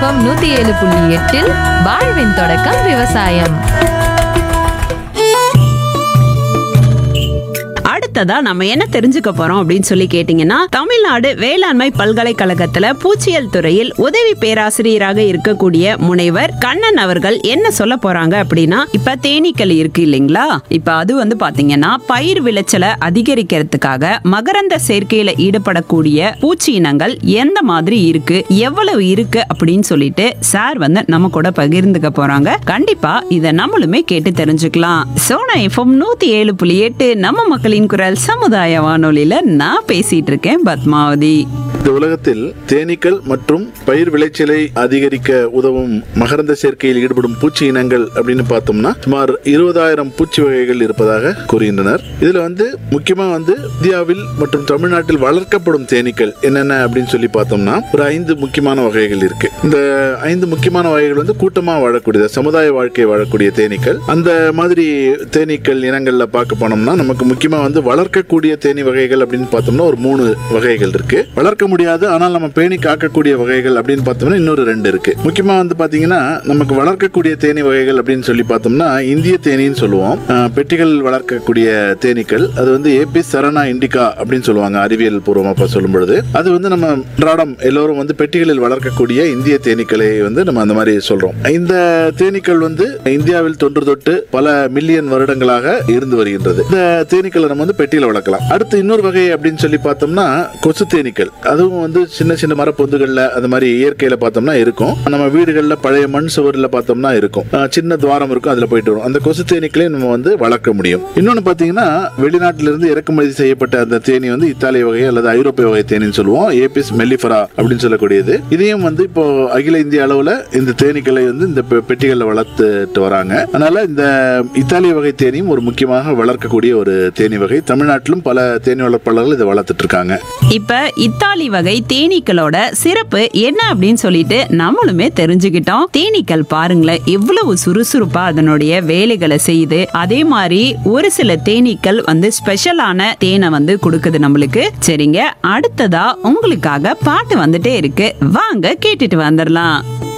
FM நூத்தி ஏழு புள்ளி எட்டில் வாழ்வின் தொடக்கம் விவசாயம் அடுத்ததா நம்ம என்ன தெரிஞ்சுக்க போறோம் அப்படின்னு சொல்லி கேட்டீங்கன்னா தமிழ்நாடு வேளாண்மை பல்கலைக்கழகத்துல பூச்சியல் துறையில் உதவி பேராசிரியராக இருக்கக்கூடிய முனைவர் கண்ணன் அவர்கள் என்ன சொல்ல போறாங்க அப்படின்னா இப்ப தேனீக்கள் இருக்கு இல்லைங்களா இப்ப அது வந்து பாத்தீங்கன்னா பயிர் விளைச்சலை அதிகரிக்கிறதுக்காக மகரந்த சேர்க்கையில ஈடுபடக்கூடிய பூச்சி இனங்கள் எந்த மாதிரி இருக்கு எவ்வளவு இருக்கு அப்படின்னு சொல்லிட்டு சார் வந்து நம்ம கூட பகிர்ந்துக்க போறாங்க கண்டிப்பா இத நம்மளுமே கேட்டு தெரிஞ்சுக்கலாம் சோனா எஃப்எம் நூத்தி ஏழு புள்ளி எட்டு நம்ம மக்களின் குரல் சமுதாய வானொலியில நான் பேசிட்டு இருக்கேன் பத்மாவதி இந்த உலகத்தில் தேனீக்கள் மற்றும் பயிர் விளைச்சலை அதிகரிக்க உதவும் மகரந்த சேர்க்கையில் ஈடுபடும் பூச்சி இனங்கள் அப்படின்னு பார்த்தோம்னா சுமார் இருபதாயிரம் பூச்சி வகைகள் இருப்பதாக கூறுகின்றனர் இதுல வந்து முக்கியமா வந்து இந்தியாவில் மற்றும் தமிழ்நாட்டில் வளர்க்கப்படும் தேனீக்கள் என்னென்ன அப்படின்னு சொல்லி பார்த்தோம்னா ஒரு ஐந்து முக்கியமான வகைகள் இருக்கு இந்த ஐந்து முக்கியமான வகைகள் வந்து கூட்டமா வாழக்கூடியது சமுதாய வாழ்க்கை வாழக்கூடிய தேனீக்கள் அந்த மாதிரி தேனீக்கள் இனங்கள்ல பார்க்க போனோம்னா நமக்கு முக்கியமா வந்து வளர்க்கக்கூடிய தேனீ வகைகள் அப்படின்னு பார்த்தோம்னா ஒரு மூணு வகைகள் இருக்கு வளர்க்க முடியாது ஆனால் நம்ம பேணி காக்கக்கூடிய வகைகள் அப்படின்னு பார்த்தோம்னா இன்னொரு ரெண்டு இருக்கு முக்கியமா வந்து பாத்தீங்கன்னா நமக்கு வளர்க்கக்கூடிய தேனீ வகைகள் அப்படின்னு சொல்லி பார்த்தோம்னா இந்திய தேனீன்னு சொல்லுவோம் அஹ், பெட்டிகள் வளர்க்கக்கூடிய தேனீக்கள் அது வந்து ஏபி சரணா இண்டிகா அப்படின்னு சொல்லுவாங்க அறிவியல் பூர்வமா இப்ப சொல்லும் பொழுது அது வந்து நம்ம அன்றாடம் எல்லோரும் வந்து பெட்டிகளில் வளர்க்கக்கூடிய இந்திய தேனீக்களை வந்து நம்ம அந்த மாதிரி சொல்றோம் இந்த தேனீக்கள் வந்து இந்தியாவில் தொன்று தொட்டு பல மில்லியன் வருடங்களாக இருந்து வருகின்றது இந்த தேனீக்களை நம்ம வந்து பெட்டியில வளர்க்கலாம் அடுத்து இன்னொரு வகை அப்படின்னு சொல்லி பார்த்தோம்னா கொசு தேனீக்கள் அதுவும் வந்து சின்ன சின்ன மரப்பொந்துகள்ல அந்த மாதிரி இயற்கையில பார்த்தோம்னா இருக்கும் நம்ம வீடுகள்ல பழைய மண் சுவர்ல பார்த்தோம்னா இருக்கும் அஹ் சின்ன துவாரம் இருக்கும் அதுல போயிட்டு வரும் அந்த கொசு தேனீக்களையும் நம்ம வந்து வளர்க்க முடியும் இன்னொன்னு பாத்தீங்கன்னா வெளிநாட்டிலிருந்து இறக்குமதி செய்யப்பட்ட அந்த தேனி வந்து இத்தாலிய வகை அல்லது ஐரோப்பிய வகை தேனின்னு சொல்லுவோம் ஏபிஸ் மெல்லிஃபரா அப்படின்னு சொல்லக்கூடியது இதையும் வந்து இப்போ அகில இந்திய அளவுல இந்த தேனீக்களை வந்து இந்த பெ- பெட்டிகள்ல வளர்த்துட்டு வராங்க அதனால இந்த இத்தாலிய வகை தேனியும் ஒரு முக்கியமாக வளர்க்கக்கூடிய ஒரு தேனி வகை தமிழ்நாட்டிலும் பல தேனி வளர்ப்பாளர்கள் இதை வளர்த்துட்டு இருக்காங்க இப்ப இத்தாலி வகை தேனீக்களோட சிறப்பு என்ன அப்படின்னு சொல்லிட்டு நம்மளுமே தெரிஞ்சுக்கிட்டோம் தேனீக்கள் பாருங்களேன் எவ்வளவு சுறுசுறுப்பா அதனுடைய வேலைகளை செய்யுது அதே மாதிரி ஒரு சில தேனீக்கள் வந்து ஸ்பெஷலான தேனை வந்து கொடுக்குது நம்மளுக்கு சரிங்க அடுத்ததா உங்களுக்காக பாட்டு வந்துட்டே இருக்கு வாங்க கேட்டுட்டு வந்துடலாம்